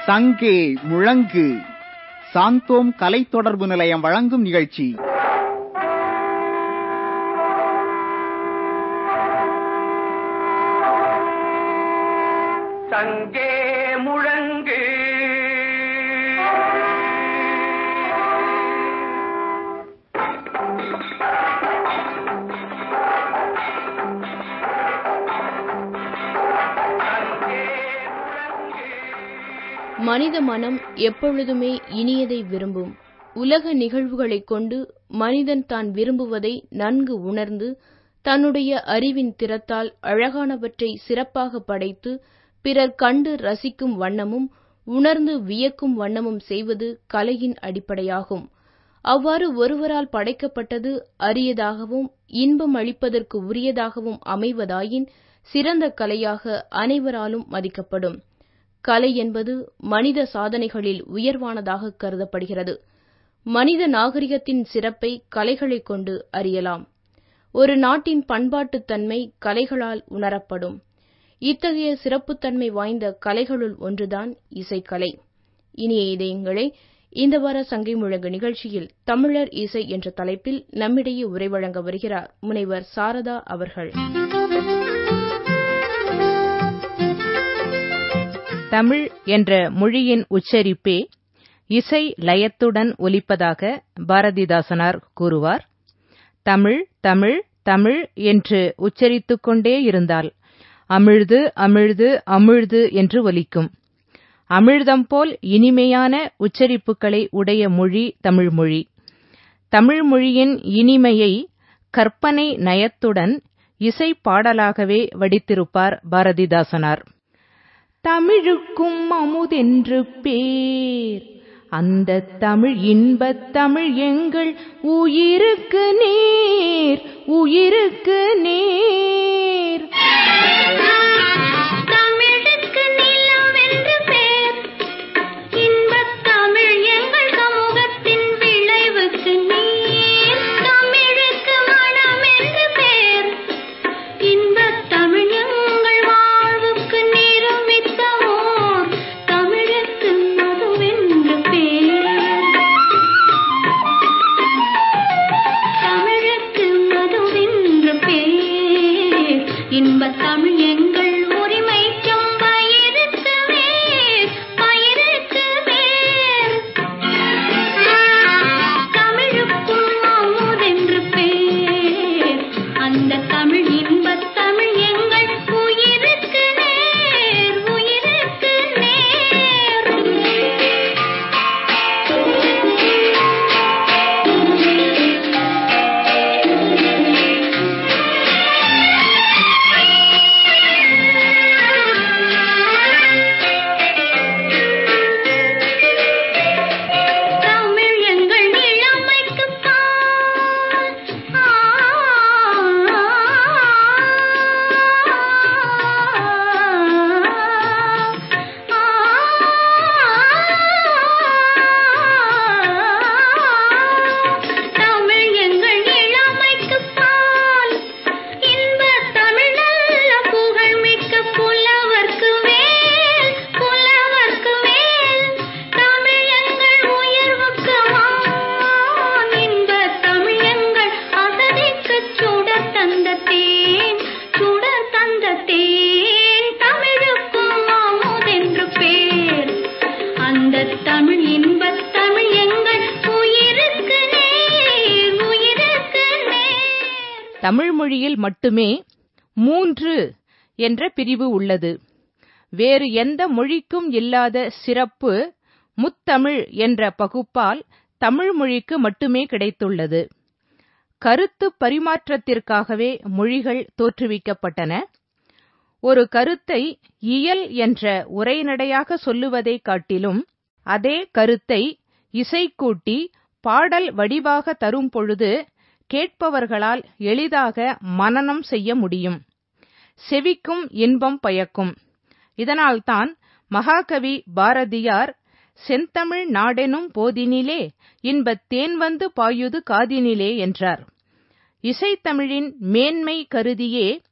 சங்கே முழங்கு சாந்தோம் கலை தொடர்பு நிலையம் வழங்கும் நிகழ்ச்சி சங்கே முழங்கு சங்கே முழங்கு மனித மனம் எப்பொழுதுமே இனியதை விரும்பும் உலக நிகழ்வுகளைக் கொண்டு மனிதன் தான் விரும்புவதை நன்கு உணர்ந்து தன்னுடைய அறிவின் திறத்தால் அழகானவற்றை சிறப்பாக படைத்து பிறர் கண்டு ரசிக்கும் வண்ணமும் உணர்ந்து வியக்கும் வண்ணமும் செய்வது கலையின் அடிப்படையாகும் அவ்வாறு ஒருவரால் படைக்கப்பட்டது அரியதாகவும் இன்பம் அளிப்பதற்கு உரியதாகவும் அமைவதாயின் சிறந்த கலையாக அனைவராலும் மதிக்கப்படும் கலை என்பது மனித சாதனைகளில் உயர்வானதாக கருதப்படுகிறது மனித நாகரிகத்தின் சிறப்பை கலைகளைக் கொண்டு அறியலாம் ஒரு நாட்டின் பண்பாட்டுத் தன்மை கலைகளால் உணரப்படும் இத்தகைய சிறப்புத்தன்மை வாய்ந்த கலைகளுள் ஒன்றுதான் இசைக்கலை இனிய இதயங்களே இந்த வார சங்கை முழங்கு நிகழ்ச்சியில் தமிழர் இசை என்ற தலைப்பில் நம்மிடையே உரை வழங்க வருகிறார் முனைவர் சாரதா அவர்கள் தமிழ் என்ற மொழியின் உச்சரிப்பே இசை லயத்துடன் ஒலிப்பதாக பாரதிதாசனார் கூறுவார் தமிழ் தமிழ் தமிழ் என்று உச்சரித்துக் கொண்டே இருந்தால் அமிழ்து அமிழ்து அமிழ்து என்று ஒலிக்கும் அமிழ்தம் போல் இனிமையான உச்சரிப்புகளை உடைய மொழி தமிழ்மொழி தமிழ்மொழியின் இனிமையை கற்பனை நயத்துடன் இசை பாடலாகவே வடித்திருப்பார் பாரதிதாசனார் தமிழுக்கும் அமுதென்று பேர் அந்த தமிழ் இன்பத் தமிழ் எங்கள் உயிருக்கு நேர் உயிருக்கு நேர் தமிழுக்கு நிலவென்று பேர் இன்பத் தமிழ் எங்கள் சமூகத்தின் விளைவுக்கு நீர் தமிழுக்கு மனம் என்று பேர் இன்பத் தமிழ் எங்கள் வாழ்வுக்கு நிருமித்தமோர் தமிழுக்கு மதுவென்று பேர் தமிழுக்கு மதுவென்று பேர் இன்பத் தமிழ் எங்கள் உரிமைக்கும் பயிருக்கு வேர் பயிருக்கு வேர் தமிழுக்கும் அமுதென்று பேர் அந்த தமிழ் இன்பத் தமிழ் எங்கள் உயிருக்கு நேர் உயிருக்கு தமிழ் எங்கள் இளமைக்குப் பால் ஆ தமிழ் எங்கள் இளமைக்குப் பால் இன்பத் தமிழ் நல்ல புகழ்மிக்க புலவர்க்கு வேல் புலவர்க்கு வேல் தமிழ் எங்கள் உயர்வுக்கு வான் இன்பத் தமிழ் எங்கள் அகதிக்குச் சுடர் தந்த தேன் சுடர் தந்த தேன் தமிழுக்கும் அமுதென்று பேர் அந்த தமிழ் இன்பத் தமிழ் எங்கள் உயிருக்கு நேர் உயிருக்கு நேர் தமிழ் மொழியில் மட்டுமே மூன்று என்ற பிரிவு உள்ளது வேறு எந்த மொழிக்கும் இல்லாத சிறப்பு முத்தமிழ் என்ற பகுப்பால் தமிழ் மொழிக்கு மட்டுமே கிடைத்துள்ளது கருத்து பரிமாற்றத்திற்காகவே மொழிகள் தோற்றுவிக்கப்பட்டன ஒரு கருத்தை இயல் என்ற உரைநடையாக சொல்லுவதைக் காட்டிலும் அதே கருத்தை இசைக்கூட்டி பாடல் வடிவாக தரும் பொழுது கேட்பவர்களால் எளிதாக மனனம் செய்ய முடியும் செவிக்கும் இன்பம் பயக்கும் இதனால்தான் மகாகவி பாரதியார் செந்தமிழ் நாடெனும் போதினிலே இன்பத் தேன் வந்து பாயுது காதினிலே என்றார் இசைத்தமிழின் மேன்மை கருதியே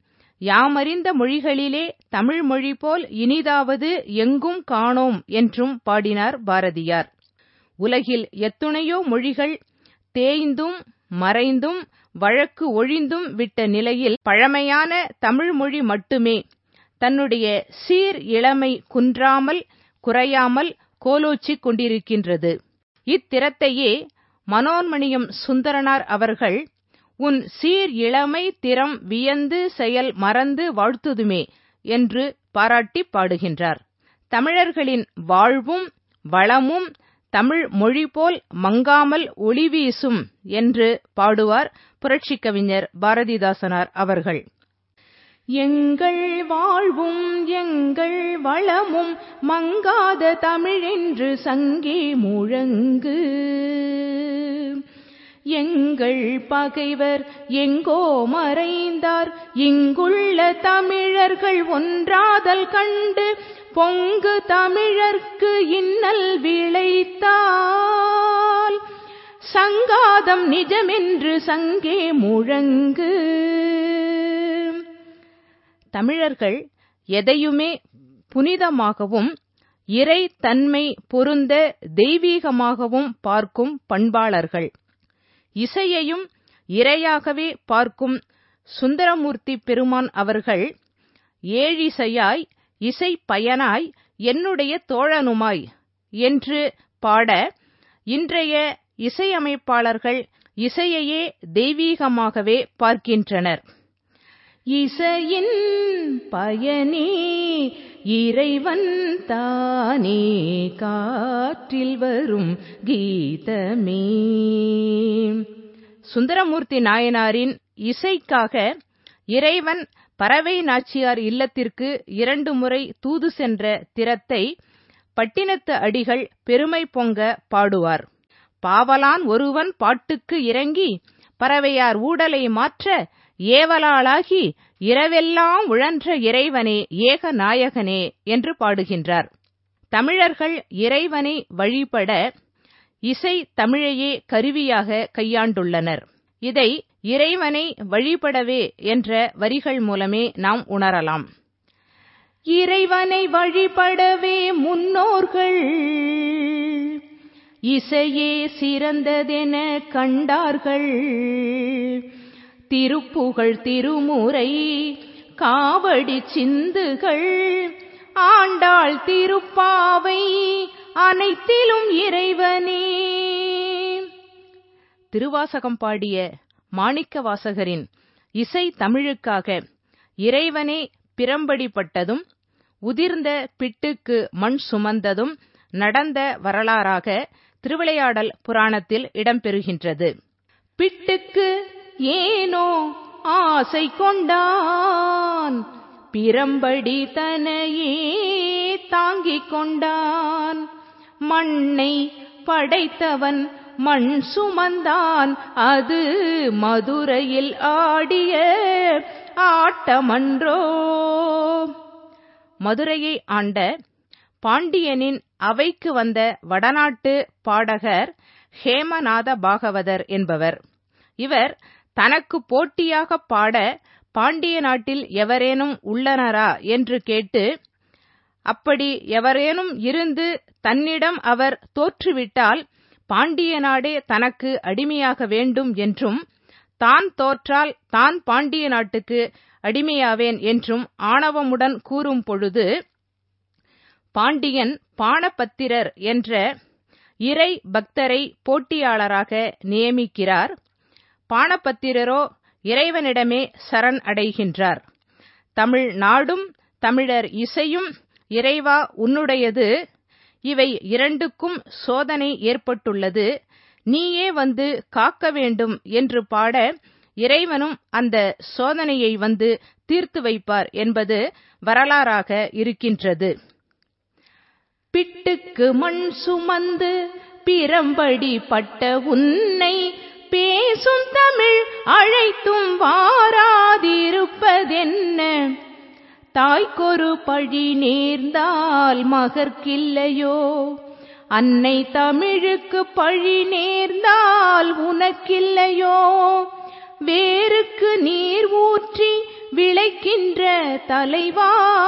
யாமறிந்த மொழிகளிலே தமிழ் மொழி போல் இனிதாவது எங்கும் காணோம் என்றும் பாடினார் பாரதியார் உலகில் எத்துணையோ மொழிகள் தேய்ந்தும் மறைந்தும் வழக்கு ஒழிந்தும் விட்ட நிலையில் பழமையான தமிழ் மொழி மட்டுமே தன்னுடைய சீர் இளமை குன்றாமல் குறையாமல் கோலோச்சிக் கொண்டிருக்கின்றது இத்திறத்தையே மனோன்மணியம் சுந்தரனார் அவர்கள் உன் சீர் இளமை திறம் வியந்து செயல் மறந்து வாழ்த்துதுமே என்று பாராட்டிப் பாடுகின்றார் தமிழர்களின் வாழ்வும் வளமும் தமிழ் மொழி போல் மங்காமல் ஒளி வீசும் என்று பாடுவார் புரட்சிக் கவிஞர் பாரதிதாசனார் அவர்கள் எங்கள் வாழ்வும் எங்கள் வளமும் மங்காத தமிழென்று சங்கே முழங்கு எங்கள் பகைவர் எங்கோ மறைந்தார் இங்குள்ள தமிழர்கள் ஒன்றாதல் கண்டு பொங்கு தமிழர்க்கு இன்னல் விளைத்தால் சங்காதம் நிஜமென்று சங்கே முழங்கு தமிழர்கள் எதையுமே புனிதமாகவும் இறை தன்மை பொருந்த தெய்வீகமாகவும் பார்க்கும் பண்பாளர்கள் இசையையும் இரையாகவே பார்க்கும் சுந்தரமூர்த்தி பெருமான் அவர்கள் ஏழிசையாய் இசை பயனாய் என்னுடைய தோழனுமாய் என்று பாட இன்றைய இசையமைப்பாளர்கள் இசையையே தெய்வீகமாகவே பார்க்கின்றனர் இசையின் பயனே இறைவன் தானே காற்றில் வரும் கீதமே சுந்தரமூர்த்தி நாயனாரின் இசைக்காக இறைவன் பறவை நாச்சியார் இல்லத்திற்கு இரண்டு முறை தூது சென்ற திறத்தை பட்டினத்து அடிகள் பெருமை பொங்க பாடுவார் பாவலான் ஒருவன் பாட்டுக்கு இறங்கி பறவையார் ஊடலை மாற்ற ஏவலாளாகி இரவெல்லாம் உழன்ற இறைவனே ஏக நாயகனே என்று பாடுகின்றார் தமிழர்கள் இறைவனை வழிபட இசை தமிழையே கருவியாக கையாண்டுள்ளனர் இதை இறைவனை வழிபடவே என்ற வரிகள் மூலமே நாம் உணரலாம் இறைவனை வழிபடவே முன்னோர்கள் இசையே சிறந்ததென கண்டார்கள் திருப்புகழ் திருமுறை காவடி சிந்துகள் ஆண்டாள் திருப்பாவை அனைத்திலும் இறைவனே திருவாசகம் பாடிய மாணிக்க வாசகரின் இசை தமிழுக்காக இறைவனே பிரம்படிப்பட்டதும் உதிர்ந்த பிட்டுக்கு மண் சுமந்ததும் நடந்த வரலாறாக திருவிளையாடல் புராணத்தில் இடம்பெறுகின்றது பிட்டுக்கு ஏனோ ஆசை கொண்டான் பிரம்படி தனையே தாங்கிக் கொண்டான் மண்ணை படைத்தவன் மண் சுமந்தான் அது மதுரையில் ஆடிய ஆட்டமன்றோ மதுரையை ஆண்ட பாண்டியனின் அவைக்கு வந்த வடநாட்டு பாடகர் ஹேமநாத பாகவதர் என்பவர் இவர் தனக்கு போட்டியாக பாட பாண்டிய நாட்டில் எவரேனும் உள்ளனரா என்று கேட்டு அப்படி எவரேனும் இருந்து தன்னிடம் அவர் தோற்றுவிட்டால் பாண்டிய நாடே தனக்கு அடிமையாக வேண்டும் என்றும் தான் தோற்றால் தான் பாண்டிய நாட்டுக்கு அடிமையாவேன் என்றும் ஆணவமுடன் கூறும் பொழுது பாண்டியன் பாணபத்திரர் என்ற இறை பக்தரை போட்டியாளராக நியமிக்கிறார் பாணபத்திரரோ இறைவனிடமே சரண் அடைகின்றார் தமிழ் நாடும் தமிழர் இசையும் இறைவா உன்னுடையது இவை இரண்டுக்கும் சோதனை ஏற்பட்டுள்ளது நீயே வந்து காக்க வேண்டும் என்று பாட இறைவனும் அந்த சோதனையை வந்து தீர்த்து வைப்பார் என்பது வரலாறாக இருக்கின்றது பிட்டுக்கு மண் சுமந்து பிரம்படி பட்ட உன்னை பேசும் தமிழ் அழைத்தும் வாராதிருப்பதென்ன தாய்க்கொரு பழி நேர்ந்தால் மகர்க்கில்லையோ அன்னை தமிழுக்கு பழி நேர்ந்தால் உனக்கில்லையோ வேருக்கு நீர் ஊற்றி விளைக்கின்ற தலைவா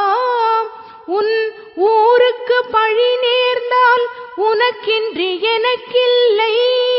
உன் ஊருக்கு பழி நேர்ந்தால் உனக்கின்றி எனக்கில்லை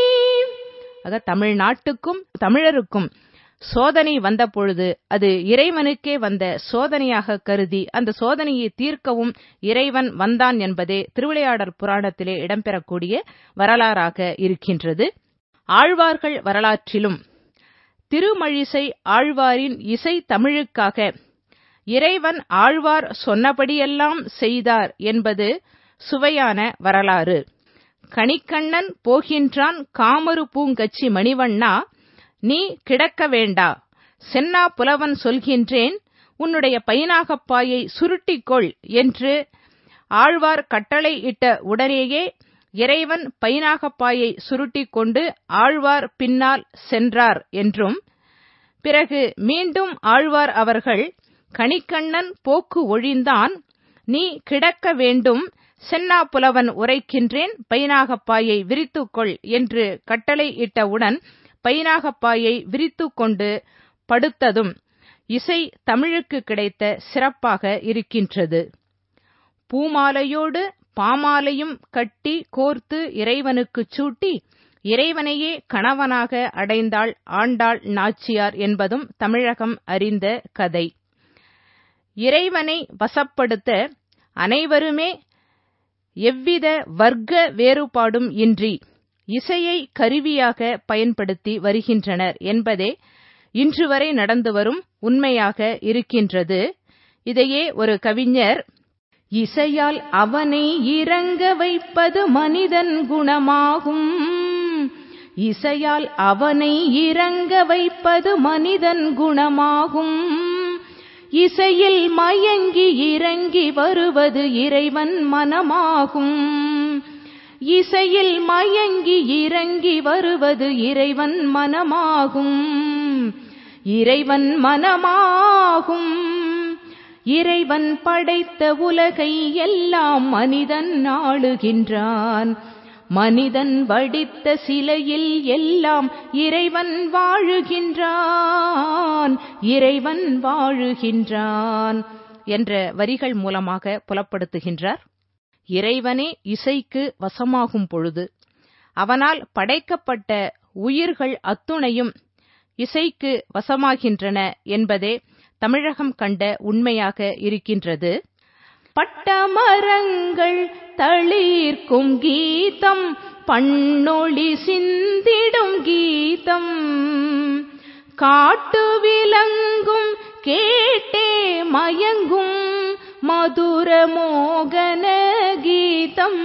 ஆக தமிழ்நாட்டுக்கும் தமிழருக்கும் சோதனை வந்த பொழுது அது இறைவனுக்கே வந்த சோதனையாக கருதி அந்த சோதனையை தீர்க்கவும் இறைவன் வந்தான் என்பதே திருவிளையாடற் புராணத்திலே இடம்பெறக்கூடிய வரலாறாக இருக்கின்றது ஆழ்வார்கள் வரலாற்றிலும் திருமழிசை ஆழ்வாரின் இசை தமிழுக்காக இறைவன் ஆழ்வார் சொன்னபடியெல்லாம் செய்தார் என்பது சுவையான வரலாறு கணிக்கண்ணன் போகின்றான் காமரு பூங்கச்சி மணிவண்ணா நீ கிடக்க வேண்டா சென்னா புலவன் சொல்கின்றேன் உன்னுடைய பைனாகப்பாயை சுருட்டிக்கொள் என்று ஆழ்வார் கட்டளை இட்ட உடனேயே இறைவன் பைனாகப்பாயை சுருட்டிக் கொண்டு ஆழ்வார் பின்னால் சென்றார் என்றும் பிறகு மீண்டும் ஆழ்வார் அவர்கள் கணிக்கண்ணன் போக்கு ஒழிந்தான் நீ கிடக்க வேண்டும் சென்னா புலவன் உரைக்கின்றேன் பைனாகப்பாயை விரித்துக்கொள் என்று கட்டளை இட்டவுடன் பைனாகப்பாயை விரித்துக் கொண்டு படுத்ததும் இசை தமிழுக்கு கிடைத்த சிறப்பாக இருக்கின்றது பூமாலையோடு பாமாலையும் கட்டி கோர்த்து இறைவனுக்குச் சூட்டி இறைவனையே கணவனாக அடைந்தாள் ஆண்டாள் நாச்சியார் என்பதும் தமிழகம் அறிந்த கதை இறைவனை வசப்படுத்த அனைவருமே எவ்வித வர்க்க வேறுபாடும் இன்றி இசையை கருவியாக பயன்படுத்தி வருகின்றனர் என்பதே இன்று வரை நடந்து வரும் உண்மையாக இருக்கின்றது இதையே ஒரு கவிஞர் இசையால் அவனை இறங்க வைப்பது மனிதன் குணமாகும் இசையால் அவனை இறங்க வைப்பது மனிதன் குணமாகும் இசையில் மயங்கி இறங்கி வருவது இறைவன் மனமாகும் இசையில் மயங்கி இறங்கி வருவது இறைவன் மனமாகும் இறைவன் மனமாகும் இறைவன் படைத்த உலகை எல்லாம் மனிதன் ஆளுகின்றான் மனிதன் வடித்த சிலையில் எல்லாம் இறைவன் வாழுகின்றான் இறைவன் வாழுகின்றான் என்ற வரிகள் மூலமாக புலப்படுத்துகின்றார் இறைவனே இசைக்கு வசமாகும் பொழுது அவனால் படைக்கப்பட்ட உயிர்கள் அத்துணையும் இசைக்கு வசமாகின்றன என்பதே தமிழகம் கண்ட உண்மையாக இருக்கின்றது பட்டமரங்கள் தளிர்க்கும் கீதம் பண்ணொளி சிந்திடும் கீதம் காட்டு விலங்கும் கேட்டே மயங்கும் மதுர மோகன கீதம்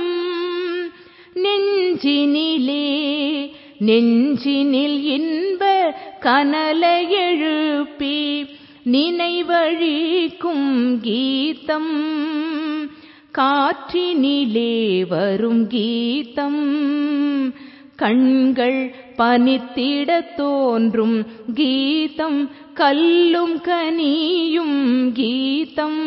நெஞ்சினிலே நெஞ்சினில் இன்ப கனல எழுப்பி நினைவழிக்கும் கீதம் காற்றினிலே வரும் கீதம் கண்கள் பனித்திட தோன்றும் கீதம் கல்லும் கனியும் கீதம்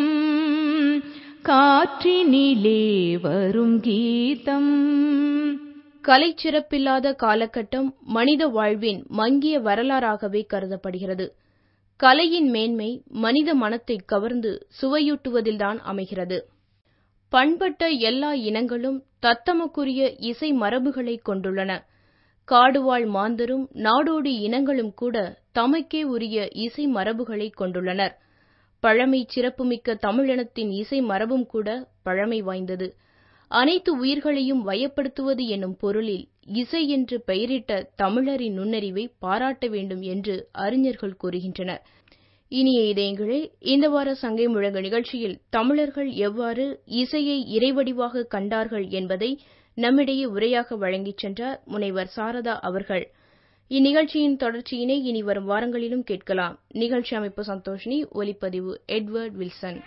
காற்றினிலே வரும் கீதம் கலைச்சிறப்பில்லாத காலகட்டம் மனித வாழ்வின் மங்கிய வரலாறாகவே கருதப்படுகிறது கலையின் மேன்மை மனித மனத்தை கவர்ந்து சுவையூட்டுவதில்தான் அமைகிறது பண்பட்ட எல்லா இனங்களும் தத்தமக்குரிய இசை மரபுகளை கொண்டுள்ளன காடுவாழ் மாந்தரும் நாடோடி இனங்களும் கூட தமக்கே உரிய இசை மரபுகளை கொண்டுள்ளனர் பழமை சிறப்புமிக்க தமிழினத்தின் இசை மரபும் கூட பழமை வாய்ந்தது அனைத்து உயிர்களையும் வயப்படுத்துவது என்னும் பொருளில் இசை என்று பெயரிட்ட தமிழரின் நுண்ணறிவை பாராட்ட வேண்டும் என்று அறிஞர்கள் கூறுகின்றனர் இனிய இதயங்களே இந்த வார சங்கை முழங்க நிகழ்ச்சியில் தமிழர்கள் எவ்வாறு இசையை இறைவடிவாக கண்டார்கள் என்பதை நம்மிடையே உரையாக வழங்கிச் சென்றார் முனைவர் சாரதா அவர்கள் இந்நிகழ்ச்சியின் தொடர்ச்சியினை இனி வரும் வாரங்களிலும் கேட்கலாம் நிகழ்ச்சி அமைப்பு சந்தோஷினி ஒலிப்பதிவு எட்வர்ட் வில்சன்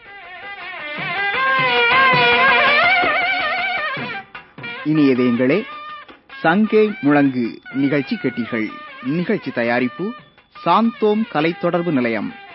இனியதேங்களே சங்கே முழங்கு நிகழ்ச்சி கேட்டீர்கள் நிகழ்ச்சி தயாரிப்பு சாந்தோம் கலை தொடர்பு நிலையம்